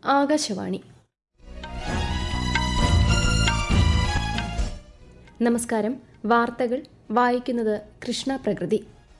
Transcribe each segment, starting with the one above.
ആകാശവാണി നമസ്കാരം വാർത്തകൾ വായിക്കുന്നത് കൃഷ്ണ പ്രകൃതി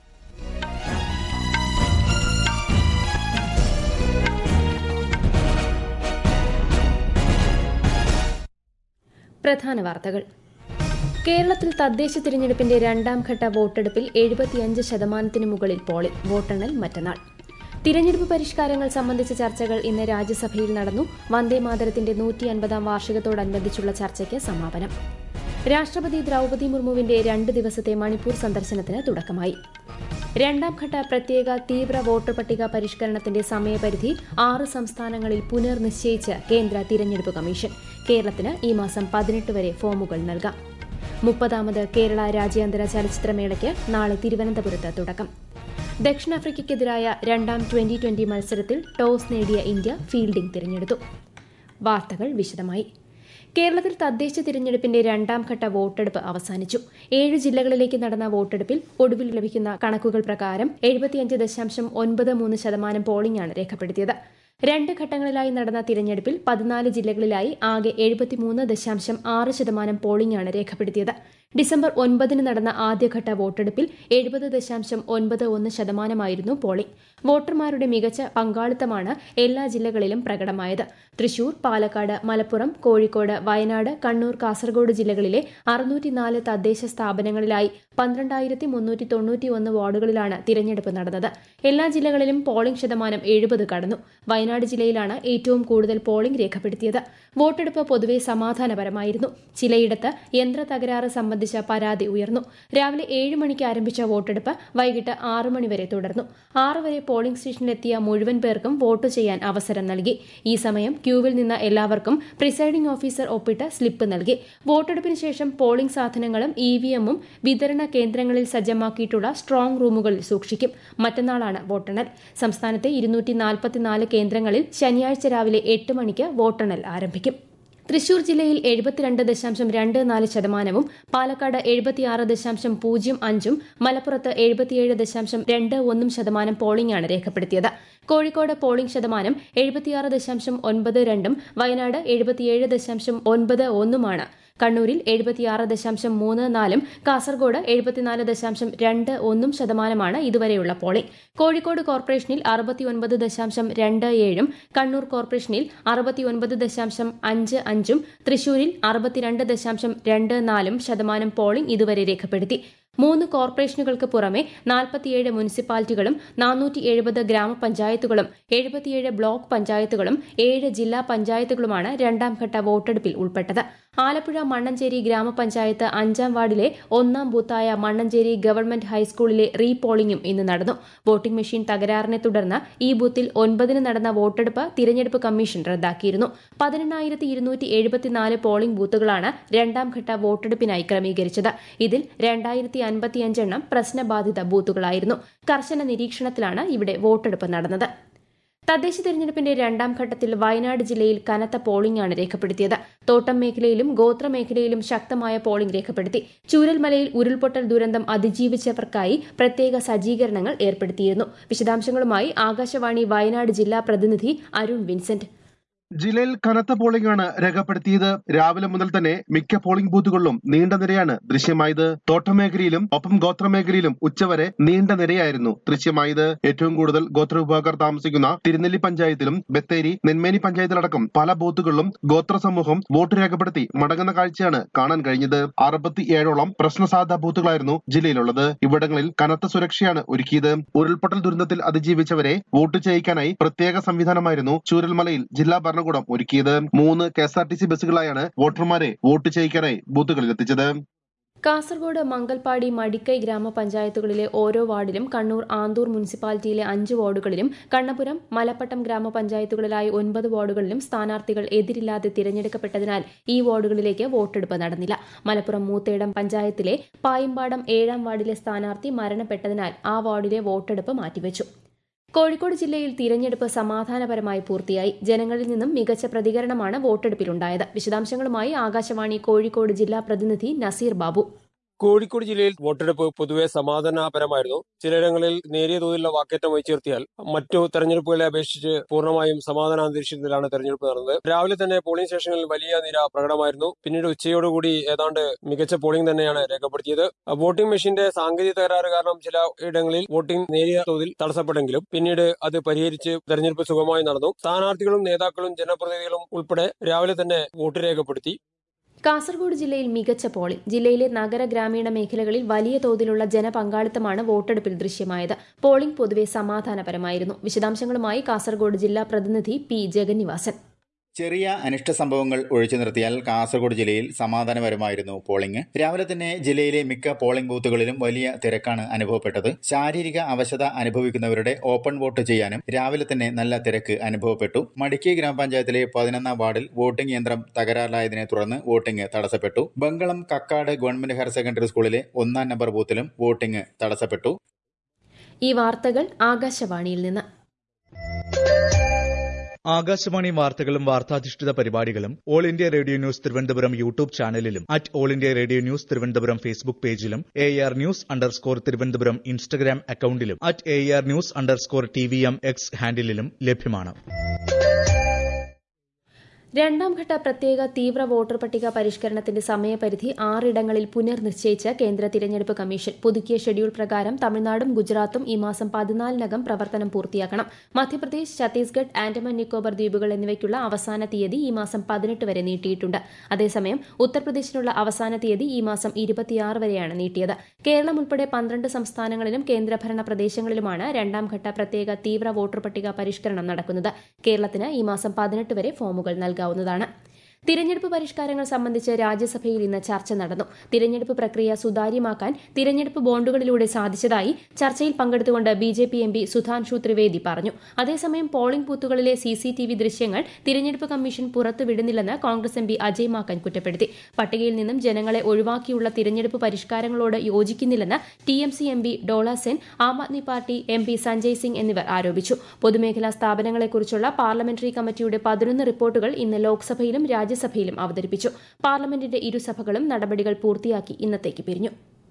പ്രധാന വാർത്തകൾ കേരളത്തിൽ തദ്ദേശ തിരഞ്ഞെടുപ്പിന്റെ രണ്ടാം ഘട്ട വോട്ടെടുപ്പിൽ എഴുപത്തിയഞ്ച് ശതമാനത്തിന് മുകളിൽ പോളിംഗ് വോട്ടെണ്ണൽ മറ്റന്നാൾ തിരഞ്ഞെടുപ്പ് പരിഷ്കാരങ്ങൾ സംബന്ധിച്ച ചർച്ചകൾ ഇന്ന് രാജ്യസഭയിൽ നടന്നു വന്ദേമാതരത്തിന്റെ നൂറ്റി അൻപതാം വാർഷികത്തോടനുബന്ധിച്ചുള്ള ചർച്ചയ്ക്ക് സമാപനം രാഷ്ട്രപതി ദ്രൌപദി മുർമുവിന്റെ രണ്ട് ദിവസത്തെ മണിപ്പൂർ സന്ദർശനത്തിന് തുടക്കമായി രണ്ടാം ഘട്ട പ്രത്യേക തീവ്ര വോട്ടർ പട്ടിക പരിഷ്കരണത്തിന്റെ സമയപരിധി ആറ് സംസ്ഥാനങ്ങളിൽ പുനർനിശ്ചയിച്ച് കേന്ദ്ര തിരഞ്ഞെടുപ്പ് കമ്മീഷൻ കേരളത്തിന് ഈ മാസം പതിനെട്ട് വരെ ഫോമുകൾ നൽകാം മുപ്പതാമത് കേരള രാജ്യാന്തര ചലച്ചിത്രമേളയ്ക്ക് നാളെ തിരുവനന്തപുരത്ത് തുടക്കം ദക്ഷിണാഫ്രിക്കയ്ക്കെതിരായ രണ്ടാം ട്വന്റി ട്വന്റി മത്സരത്തിൽ ടോസ് നേടിയ ഇന്ത്യ ഫീൽഡിംഗ് തിരഞ്ഞെടുത്തു വാർത്തകൾ വിശദമായി കേരളത്തിൽ തദ്ദേശ തിരഞ്ഞെടുപ്പിന്റെ രണ്ടാം ഘട്ട വോട്ടെടുപ്പ് അവസാനിച്ചു ഏഴ് ജില്ലകളിലേക്ക് നടന്ന വോട്ടെടുപ്പിൽ ഒടുവിൽ ലഭിക്കുന്ന കണക്കുകൾ പ്രകാരം എഴുപത്തിയഞ്ച് ദശാംശം ഒൻപത് മൂന്ന് ശതമാനം പോളിംഗാണ് രേഖപ്പെടുത്തിയത് രണ്ട് ഘട്ടങ്ങളിലായി നടന്ന തിരഞ്ഞെടുപ്പിൽ പതിനാല് ജില്ലകളിലായി ആകെ എഴുപത്തിമൂന്ന് ദശാംശം ആറ് ശതമാനം പോളിംഗാണ് രേഖപ്പെടുത്തിയത് ഡിസംബർ ഒൻപതിന് നടന്ന ആദ്യഘട്ട വോട്ടെടുപ്പിൽ എഴുപത് ദശാംശം ഒൻപത് ഒന്ന് ശതമാനമായിരുന്നു പോളിംഗ് വോട്ടർമാരുടെ മികച്ച പങ്കാളിത്തമാണ് എല്ലാ ജില്ലകളിലും പ്രകടമായത് തൃശൂർ പാലക്കാട് മലപ്പുറം കോഴിക്കോട് വയനാട് കണ്ണൂർ കാസർഗോഡ് ജില്ലകളിലെ അറുന്നൂറ്റിനാല് തദ്ദേശ സ്ഥാപനങ്ങളിലായി പന്ത്രണ്ടായിരത്തി മുന്നൂറ്റി തൊണ്ണൂറ്റിയൊന്ന് വാർഡുകളിലാണ് തിരഞ്ഞെടുപ്പ് നടന്നത് എല്ലാ ജില്ലകളിലും പോളിംഗ് ശതമാനം എഴുപത് കടന്നു വയനാട് ജില്ലയിലാണ് ഏറ്റവും കൂടുതൽ പോളിംഗ് രേഖപ്പെടുത്തിയത് വോട്ടെടുപ്പ് പൊതുവെ സമാധാനപരമായിരുന്നു ചിലയിടത്ത് യന്ത്ര തകരാറ് സംബന്ധിച്ച പരാതി ഉയർന്നു രാവിലെ ഏഴ് മണിക്ക് ആരംഭിച്ച വോട്ടെടുപ്പ് വൈകിട്ട് ആറ് മണിവരെ തുടർന്നു ആറ് വരെ പോളിംഗ് സ്റ്റേഷനിലെത്തിയ മുഴുവൻ പേർക്കും വോട്ട് ചെയ്യാൻ അവസരം നൽകി ഈ സമയം ക്യൂവിൽ നിന്ന എല്ലാവർക്കും പ്രിസൈഡിംഗ് ഓഫീസർ ഒപ്പിട്ട് സ്ലിപ്പ് നൽകി വോട്ടെടുപ്പിന് ശേഷം പോളിംഗ് സാധനങ്ങളും ഇ വി എമ്മും വിതരണ കേന്ദ്രങ്ങളിൽ സജ്ജമാക്കിയിട്ടുള്ള സ്ട്രോങ് റൂമുകളിൽ സൂക്ഷിക്കും മറ്റന്നാളാണ് വോട്ടെണ്ണൽ സംസ്ഥാനത്തെ ഇരുന്നൂറ്റി നാൽപ്പത്തിനാല് കേന്ദ്രങ്ങളിൽ ശനിയാഴ്ച രാവിലെ എട്ട് മണിക്ക് വോട്ടെണ്ണൽ ആരംഭിക്കും തൃശൂർ ജില്ലയിൽ എഴുപത്തിരണ്ട് ദശാംശം രണ്ട് നാല് ശതമാനവും പാലക്കാട് എഴുപത്തിയാറ് ദശാംശം പൂജ്യം അഞ്ചും മലപ്പുറത്ത് എഴുപത്തിയേഴ് ദശാംശം രണ്ട് ഒന്നും ശതമാനം പോളിംഗാണ് രേഖപ്പെടുത്തിയത് കോഴിക്കോട് പോളിംഗ് ശതമാനം എഴുപത്തിയാറ് ദശാംശം ഒൻപത് രണ്ടും വയനാട് എഴുപത്തിയേഴ് ദശാംശം ഒൻപത് ഒന്നുമാണ് കണ്ണൂരിൽ എഴുപത്തിയാറ് ദശാംശം മൂന്ന് നാലും കാസർഗോഡ് എഴുപത്തിനാല് ദശാംശം രണ്ട് ഒന്നും ശതമാനമാണ് ഇതുവരെയുള്ള പോളിംഗ് കോഴിക്കോട് കോർപ്പറേഷനിൽ അറുപത്തിയൊൻപത് ദശാംശം രണ്ട് ഏഴും കണ്ണൂർ കോർപ്പറേഷനിൽ അറുപത്തിയൊൻപത് ദശാംശം അഞ്ച് അഞ്ചും തൃശൂരിൽ അറുപത്തിരണ്ട് ദശാംശം രണ്ട് നാലും ശതമാനം പോളിംഗ് ഇതുവരെ രേഖപ്പെടുത്തി മൂന്ന് കോർപ്പറേഷനുകൾക്ക് പുറമെ നാൽപ്പത്തിയേഴ് മുനിസിപ്പാലിറ്റികളും നാനൂറ്റി എഴുപത് ഗ്രാമപഞ്ചായത്തുകളും എഴുപത്തിയേഴ് ബ്ലോക്ക് പഞ്ചായത്തുകളും ഏഴ് ജില്ലാ പഞ്ചായത്തുകളുമാണ് രണ്ടാം ഘട്ട വോട്ടെടുപ്പിൽ ഉൾപ്പെട്ടത് ആലപ്പുഴ മണ്ണഞ്ചേരി ഗ്രാമപഞ്ചായത്ത് അഞ്ചാം വാർഡിലെ ഒന്നാം ബൂത്തായ മണ്ണഞ്ചേരി ഗവൺമെന്റ് ഹൈസ്കൂളിലെ റീ പോളിംഗും ഇന്ന് നടന്നു വോട്ടിംഗ് മെഷീൻ തകരാറിനെ തുടർന്ന് ഈ ബൂത്തിൽ ഒൻപതിന് നടന്ന വോട്ടെടുപ്പ് തിരഞ്ഞെടുപ്പ് കമ്മീഷൻ റദ്ദാക്കിയിരുന്നു പതിനെണ്ണായിരത്തി ഇരുന്നൂറ്റി എഴുപത്തിനാല് പോളിംഗ് ബൂത്തുകളാണ് രണ്ടാം ഘട്ട വോട്ടെടുപ്പിനായി ക്രമീകരിച്ചത് ഇതിൽ രണ്ടായിരത്തി അൻപത്തിയഞ്ചെണ്ണം പ്രശ്നബാധിത ബൂത്തുകളായിരുന്നു കർശന നിരീക്ഷണത്തിലാണ് ഇവിടെ വോട്ടെടുപ്പ് നടന്നത് തദ്ദേശ തെരഞ്ഞെടുപ്പിന്റെ രണ്ടാം ഘട്ടത്തിൽ വയനാട് ജില്ലയിൽ കനത്ത പോളിംഗാണ് രേഖപ്പെടുത്തിയത് തോട്ടം മേഖലയിലും ഗോത്ര മേഖലയിലും ശക്തമായ പോളിംഗ് രേഖപ്പെടുത്തി ചൂരൽമലയിൽ ഉരുൾപൊട്ടൽ ദുരന്തം അതിജീവിച്ചവർക്കായി പ്രത്യേക സജ്ജീകരണങ്ങൾ ഏർപ്പെടുത്തിയിരുന്നു വിശദാംശങ്ങളുമായി ആകാശവാണി വയനാട് ജില്ലാ പ്രതിനിധി അരുൺ വിൻസെന്റ് ജില്ലയിൽ കനത്ത പോളിംഗ് ആണ് രേഖപ്പെടുത്തിയത് രാവിലെ മുതൽ തന്നെ മിക്ക പോളിംഗ് ബൂത്തുകളിലും നീണ്ട നിരയാണ് ദൃശ്യമായത് തോട്ടമേഖലയിലും ഒപ്പം ഗോത്രമേഖലയിലും ഉച്ചവരെ നീണ്ട നിരയായിരുന്നു ദൃശ്യമായത് ഏറ്റവും കൂടുതൽ ഗോത്ര വിഭാഗക്കാർ താമസിക്കുന്ന തിരുനെല്ലി പഞ്ചായത്തിലും ബത്തേരി നെന്മേനി പഞ്ചായത്തിലടക്കം പല ബൂത്തുകളിലും ഗോത്ര സമൂഹം വോട്ട് രേഖപ്പെടുത്തി മടങ്ങുന്ന കാഴ്ചയാണ് കാണാൻ കഴിഞ്ഞത് അറുപത്തിയേഴോളം പ്രശ്നസാധ്യത ബൂത്തുകളായിരുന്നു ജില്ലയിലുള്ളത് ഇവിടങ്ങളിൽ കനത്ത സുരക്ഷയാണ് ഒരുക്കിയത് ഉരുൾപൊട്ടൽ ദുരന്തത്തിൽ അതിജീവിച്ചവരെ വോട്ട് ചെയ്യിക്കാനായി പ്രത്യേക സംവിധാനമായിരുന്നു ചൂരൽമലയിൽ ജില്ലാ ഭരണകൂടം ഒരുക്കിയത് മൂന്ന് K S R T C ബസ്സുകളായാണ് വോട്ടർമാരെ വോട്ട് ചെയ്യിക്കാനായി ബൂത്തുകളിൽ എത്തിച്ചത് കാസർഗോഡ് മംഗൽപാടി മടിക്കൈ ഗ്രാമപഞ്ചായത്തുകളിലെ ഓരോ വാർഡിലും കണ്ണൂർ ആന്തൂർ മുനിസിപ്പാലിറ്റിയിലെ അഞ്ച് വാർഡുകളിലും കണ്ണപുരം മലപ്പട്ടം ഗ്രാമപഞ്ചായത്തുകളിലായി ഒൻപത് വാർഡുകളിലും സ്ഥാനാർത്ഥികൾ എതിരില്ലാതെ തിരഞ്ഞെടുക്കപ്പെട്ടതിനാൽ ഈ വാർഡുകളിലേക്ക് വോട്ടെടുപ്പ് നടന്നില്ല മലപ്പുറം മൂത്തേടം പഞ്ചായത്തിലെ പായിമ്പാടം ഏഴാം വാർഡിലെ സ്ഥാനാർത്ഥി മരണപ്പെട്ടതിനാൽ ആ വാർഡിലെ വോട്ടെടുപ്പ് മാറ്റിവെച്ചു കോഴിക്കോട് ജില്ലയിൽ തിരഞ്ഞെടുപ്പ് സമാധാനപരമായി പൂർത്തിയായി ജനങ്ങളിൽ നിന്നും മികച്ച പ്രതികരണമാണ് വോട്ടെടുപ്പിലുണ്ടായത് വിശദാംശങ്ങളുമായി ആകാശവാണി കോഴിക്കോട് ജില്ലാ പ്രതിനിധി നസീർ ബാബു കോഴിക്കോട് ജില്ലയിൽ വോട്ടെടുപ്പ് പൊതുവെ സമാധാനപരമായിരുന്നു ചിലയിടങ്ങളിൽ നേരിയ തോതിലുള്ള വാക്കേറ്റം വഹിച്ചേർത്തിയാൽ മറ്റു തെരഞ്ഞെടുപ്പുകളെ അപേക്ഷിച്ച് പൂർണ്ണമായും സമാധാന അന്തരീക്ഷത്തിലാണ് തെരഞ്ഞെടുപ്പ് നടന്നത് രാവിലെ തന്നെ പോളിംഗ് സ്റ്റേഷനിൽ വലിയ നിര പ്രകടമായിരുന്നു പിന്നീട് ഉച്ചയോടുകൂടി ഏതാണ്ട് മികച്ച പോളിംഗ് തന്നെയാണ് രേഖപ്പെടുത്തിയത് വോട്ടിംഗ് മെഷീന്റെ സാങ്കേതിക തകരാറ് കാരണം ചില ഇടങ്ങളിൽ വോട്ടിംഗ് നേരിയ തോതിൽ തടസ്സപ്പെട്ടെങ്കിലും പിന്നീട് അത് പരിഹരിച്ച് തെരഞ്ഞെടുപ്പ് സുഗമമായി നടന്നു സ്ഥാനാർത്ഥികളും നേതാക്കളും ജനപ്രതിനിധികളും ഉൾപ്പെടെ രാവിലെ തന്നെ വോട്ട് രേഖപ്പെടുത്തി കാസർഗോഡ് ജില്ലയിൽ മികച്ച പോളിംഗ് ജില്ലയിലെ നഗര ഗ്രാമീണ മേഖലകളിൽ വലിയ തോതിലുള്ള ജനപങ്കാളിത്തമാണ് വോട്ടെടുപ്പിൽ ദൃശ്യമായത് പോളിംഗ് പൊതുവെ സമാധാനപരമായിരുന്നു വിശദാംശങ്ങളുമായി കാസർഗോഡ് ജില്ലാ പ്രതിനിധി പി ജഗന്നിവാസൻ ചെറിയ അനിഷ്ട സംഭവങ്ങൾ ഒഴിച്ചു നിർത്തിയാൽ കാസർഗോഡ് ജില്ലയിൽ സമാധാനപരമായിരുന്നു പോളിംഗ് രാവിലെ തന്നെ ജില്ലയിലെ മിക്ക പോളിംഗ് ബൂത്തുകളിലും വലിയ തിരക്കാണ് അനുഭവപ്പെട്ടത് ശാരീരിക അവശത അനുഭവിക്കുന്നവരുടെ ഓപ്പൺ വോട്ട് ചെയ്യാനും രാവിലെ തന്നെ നല്ല തിരക്ക് അനുഭവപ്പെട്ടു മടിക്കി ഗ്രാമപഞ്ചായത്തിലെ പതിനൊന്നാം വാർഡിൽ വോട്ടിംഗ് യന്ത്രം തകരാറിലായതിനെ തുടർന്ന് വോട്ടിംഗ് തടസ്സപ്പെട്ടു Bangalam Kakkad government higher secondary സ്കൂളിലെ ഒന്നാം നമ്പർ ബൂത്തിലും വോട്ടിംഗ് തടസ്സപ്പെട്ടു ഈ വാർത്തകൾ ആകാശവാണിയിൽ നിന്ന് ആകാശവാണി വാർത്തകളും വാർത്താധിഷ്ഠിത പരിപാടികളും all India radio news Thiruvananthapuram YouTube ചാനലിലും at all India radio news Thiruvananthapuram Facebook പേജിലും A R news underscore Thiruvananthapuram Instagram അക്കൌണ്ടിലും at A R news underscore T V M X ഹാൻഡിലും ലഭ്യമാണ് രണ്ടാംഘട്ട പ്രത്യേക തീവ്ര വോട്ടർ പട്ടിക പരിഷ്കരണത്തിന്റെ സമയപരിധി ആറിടങ്ങളിൽ പുനർനിശ്ചയിച്ച് കേന്ദ്ര തിരഞ്ഞെടുപ്പ് കമ്മീഷൻ പുതുക്കിയ ഷെഡ്യൂൾ പ്രകാരം തമിഴ്നാടും ഗുജറാത്തും ഈ മാസം പതിനാലിനകം പ്രവർത്തനം പൂർത്തിയാക്കണം മധ്യപ്രദേശ് ഛത്തീസ്ഗഡ് ആൻഡമാൻ നിക്കോബർ ദ്വീപുകൾ എന്നിവയ്ക്കുള്ള അവസാന തീയതി ഈ മാസം പതിനെട്ട് വരെ നീട്ടിയിട്ടുണ്ട് അതേസമയം ഉത്തർപ്രദേശിനുള്ള അവസാന തീയതി ഈ മാസം ഇരുപത്തിയാറ് വരെയാണ് നീട്ടിയത് കേരളം ഉൾപ്പെടെ പന്ത്രണ്ട് സംസ്ഥാനങ്ങളിലും കേന്ദ്രഭരണ പ്രദേശങ്ങളിലുമാണ് രണ്ടാംഘട്ട പ്രത്യേക തീവ്ര വോട്ടർ പട്ടിക പരിഷ്കരണം നടക്കുന്നത് കേരളത്തിന് ഈ മാസം പതിനെട്ട് വരെ ഫോമുകൾ നൽകാം നൽകാവുന്നതാണ് തിരഞ്ഞെടുപ്പ് പരിഷ്കാരങ്ങൾ സംബന്ധിച്ച് രാജ്യസഭയിൽ ഇന്ന് ചർച്ച നടന്നു തിരഞ്ഞെടുപ്പ് പ്രക്രിയ സുതാര്യമാക്കാൻ തിരഞ്ഞെടുപ്പ് ബോണ്ടുകളിലൂടെ സാധിച്ചതായി ചർച്ചയിൽ പങ്കെടുത്തുകൊണ്ട് B J P M P Sudhanshu Trivedi പറഞ്ഞു അതേസമയം പോളിംഗ് ബൂത്തുകളിലെ സി സി ടി വി ദൃശ്യങ്ങൾ തിരഞ്ഞെടുപ്പ് കമ്മീഷൻ പുറത്തുവിടുന്നില്ലെന്ന് Congress M P Ajay Maken കുറ്റപ്പെടുത്തി പട്ടികയിൽ നിന്നും ജനങ്ങളെ ഒഴിവാക്കിയുള്ള തിരഞ്ഞെടുപ്പ് പരിഷ്കാരങ്ങളോട് യോജിക്കുന്നില്ലെന്ന് T M C M P Dola Sen Aam Aadmi Party M P Sanjay Singh എന്നിവർ ആരോപിച്ചു പൊതുമേഖലാ സ്ഥാപനങ്ങളെക്കുറിച്ചുള്ള പാർലമെന്ററി കമ്മിറ്റിയുടെ പതിനൊന്ന് റിപ്പോർട്ടുകൾ ഇന്ന് ലോക്സഭയിലും രാജ്യ രാജ്യസഭയിലും അവതരിപ്പിച്ചു പാർലമെന്റിന്റെ ഇരുസഭകളും നടപടികൾ പൂർത്തിയാക്കി ഇന്നത്തേക്ക് പിരിഞ്ഞു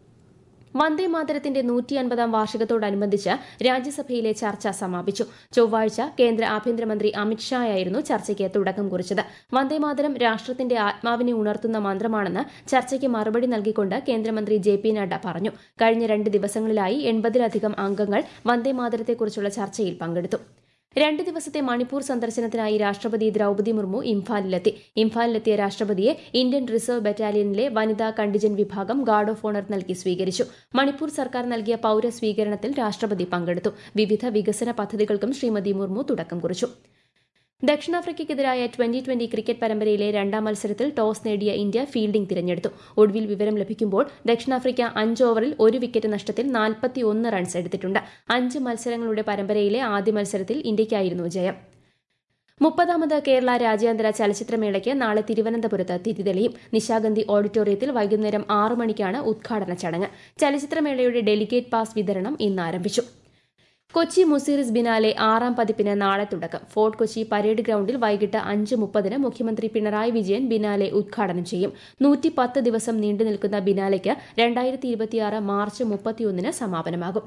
വന്ദേ മാതരത്തിന്റെ നൂറ്റി അൻപതാം വാർഷികത്തോടനുബന്ധിച്ച് രാജ്യസഭയിലെ ചർച്ച സമാപിച്ചു ചൊവ്വാഴ്ച കേന്ദ്ര ആഭ്യന്തരമന്ത്രി അമിത്ഷായായിരുന്നു ചർച്ചയ്ക്ക് തുടക്കം കുറിച്ചത് വന്ദേമാതരം രാഷ്ട്രത്തിന്റെ ആത്മാവിനെ ഉണർത്തുന്ന മന്ത്രമാണെന്ന് ചർച്ചയ്ക്ക് മറുപടി നൽകിക്കൊണ്ട് കേന്ദ്രമന്ത്രി ജെ പി നഡ്ഡ പറഞ്ഞു കഴിഞ്ഞ രണ്ട് ദിവസങ്ങളിലായി എൺപതിലധികം അംഗങ്ങൾ വന്ദേമാതരത്തെക്കുറിച്ചുള്ള ചർച്ചയിൽ പങ്കെടുത്തു രണ്ട് ദിവസത്തെ മണിപ്പൂർ സന്ദർശനത്തിനായി രാഷ്ട്രപതി ദ്രൌപതി മുർമു ഇംഫാലിലെത്തി ഇംഫാലിലെത്തിയ രാഷ്ട്രപതിയെ ഇന്ത്യൻ റിസർവ് ബറ്റാലിയനിലെ വനിതാ കണ്ടിജന്റ് വിഭാഗം ഗാർഡ് ഓഫ് ഓണർ നൽകി സ്വീകരിച്ചു മണിപ്പൂർ സർക്കാർ നൽകിയ പൌര സ്വീകരണത്തിൽ രാഷ്ട്രപതി പങ്കെടുത്തു വിവിധ വികസന പദ്ധതികൾക്കും ശ്രീമതി മുർമു തുടക്കം കുറിച്ചു ദക്ഷിണാഫ്രിക്കയ്ക്കെതിരായ ട്വന്റി ട്വന്റി ക്രിക്കറ്റ് പരമ്പരയിലെ രണ്ടാം മത്സരത്തിൽ ടോസ് നേടിയ ഇന്ത്യ ഫീൽഡിംഗ് തിരഞ്ഞെടുത്തു ഒടുവിൽ വിവരം ലഭിക്കുമ്പോൾ ദക്ഷിണാഫ്രിക്ക അഞ്ച് ഓവറിൽ ഒരു വിക്കറ്റ് നഷ്ടത്തിൽ നാൽപ്പത്തിയൊന്ന് റൺസ് എടുത്തിട്ടുണ്ട് അഞ്ച് മത്സരങ്ങളുടെ പരമ്പരയിലെ ആദ്യ മത്സരത്തിൽ ഇന്ത്യയ്ക്കായിരുന്നു ജയം മുപ്പതാമത് കേരള രാജ്യാന്തര ചലച്ചിത്രമേളയ്ക്ക് നാളെ തിരുവനന്തപുരത്ത് തിരിതെളിയും നിശാഗന്ധി ഓഡിറ്റോറിയത്തിൽ വൈകുന്നേരം ആറ് മണിക്കാണ് ഉദ്ഘാടന ചടങ്ങ് ചലച്ചിത്രമേളയുടെ ഡെലിഗേറ്റ് പാസ് വിതരണം ഇന്ന് ആരംഭിച്ചു കൊച്ചി മുസീറിസ് ബിനാലെ ആറാം പതിപ്പിന് നാളെ തുടക്കം ഫോർട്ട് കൊച്ചി പരേഡ് ഗ്രൌണ്ടിൽ വൈകിട്ട് അഞ്ച് മുപ്പതിന് മുഖ്യമന്ത്രി പിണറായി വിജയൻ ബിനാലെ ഉദ്ഘാടനം ചെയ്യും നൂറ്റി പത്ത് ദിവസം നീണ്ടു നിൽക്കുന്ന ബിനാലെക്ക് രണ്ടായിരത്തി ഇരുപത്തിയാറ് മാർച്ച് മുപ്പത്തിയൊന്നിന് സമാപനമാകും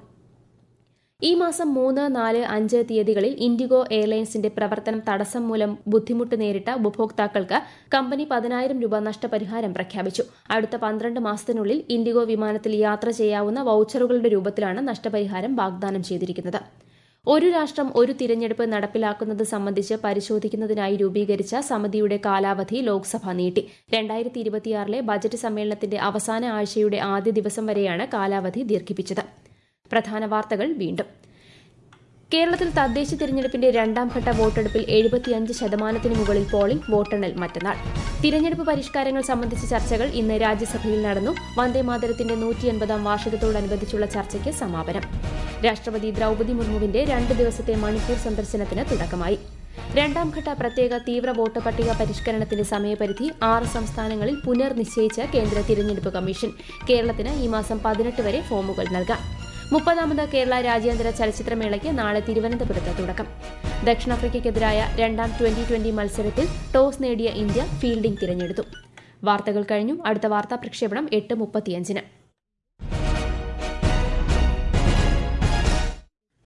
ഈ മാസം മൂന്ന് നാല് അഞ്ച് തീയതികളിൽ ഇൻഡിഗോ എയർലൈൻസിന്റെ പ്രവർത്തനം തടസ്സം മൂലം ബുദ്ധിമുട്ട് നേരിട്ട ഉപഭോക്താക്കൾക്ക് കമ്പനി പതിനായിരം രൂപ നഷ്ടപരിഹാരം പ്രഖ്യാപിച്ചു അടുത്ത പന്ത്രണ്ട് മാസത്തിനുള്ളിൽ ഇൻഡിഗോ വിമാനത്തിൽ യാത്ര ചെയ്യാവുന്ന വൌച്ചറുകളുടെ രൂപത്തിലാണ് നഷ്ടപരിഹാരം വാഗ്ദാനം ചെയ്തിരിക്കുന്നത് ഒരു രാഷ്ട്രം ഒരു തിരഞ്ഞെടുപ്പ് നടപ്പിലാക്കുന്നത് സംബന്ധിച്ച് പരിശോധിക്കുന്നതിനായി രൂപീകരിച്ച സമിതിയുടെ കാലാവധി ലോക്സഭ നീട്ടി രണ്ടായിരത്തി ഇരുപത്തിയാറിലെ ബജറ്റ് സമ്മേളനത്തിന്റെ അവസാന ആഴ്ചയുടെ ആദ്യ ദിവസം വരെയാണ് കാലാവധി ദീർഘിപ്പിച്ചത് പ്രധാന വാർത്തകൾ വീണ്ടും കേരളത്തിൽ തദ്ദേശ തിരഞ്ഞെടുപ്പിന്റെ രണ്ടാം ഘട്ട വോട്ടെടുപ്പിൽ എഴുപത്തിയഞ്ച് ശതമാനത്തിന് മുകളിൽ പോളിംഗ് വോട്ടെണ്ണൽ മറ്റന്നാൾ തിരഞ്ഞെടുപ്പ് പരിഷ്കാരങ്ങൾ സംബന്ധിച്ച ചർച്ചകൾ ഇന്ന് രാജ്യസഭയിൽ നടന്നു വന്ദേമാതരത്തിന്റെ നൂറ്റി എൺപതാം വാർഷികത്തോടനുബന്ധിച്ചുള്ള ചർച്ചയ്ക്ക് സമാപനം രാഷ്ട്രപതി ദ്രൌപതി മുർമുവിന്റെ രണ്ട് ദിവസത്തെ മണിപ്പൂർ സന്ദർശനത്തിന് തുടക്കമായി രണ്ടാംഘട്ട പ്രത്യേക തീവ്ര വോട്ട് പട്ടിക പരിഷ്കരണത്തിന്റെ സമയപരിധി ആറ് സംസ്ഥാനങ്ങളിൽ പുനർനിശ്ചയിച്ച കേന്ദ്ര തിരഞ്ഞെടുപ്പ് കമ്മീഷൻ കേരളത്തിന് ഈ മാസം പതിനെട്ട് വരെ ഫോമുകൾ നൽകാം മുപ്പതാമത് കേരള രാജ്യാന്തര ചലച്ചിത്രമേളയ്ക്ക് നാളെ തിരുവനന്തപുരത്ത് തുടക്കം ദക്ഷിണാഫ്രിക്കയ്ക്കെതിരായ രണ്ടാം ട്വന്റി ട്വന്റി മത്സരത്തിൽ ടോസ് നേടിയ ഇന്ത്യ ഫീൽഡിംഗ് തിരഞ്ഞെടുത്തു വാർത്തകൾ കഴിഞ്ഞു അടുത്ത വാർത്താ പ്രക്ഷേപണം എട്ട് മുപ്പത്തിയഞ്ചിന്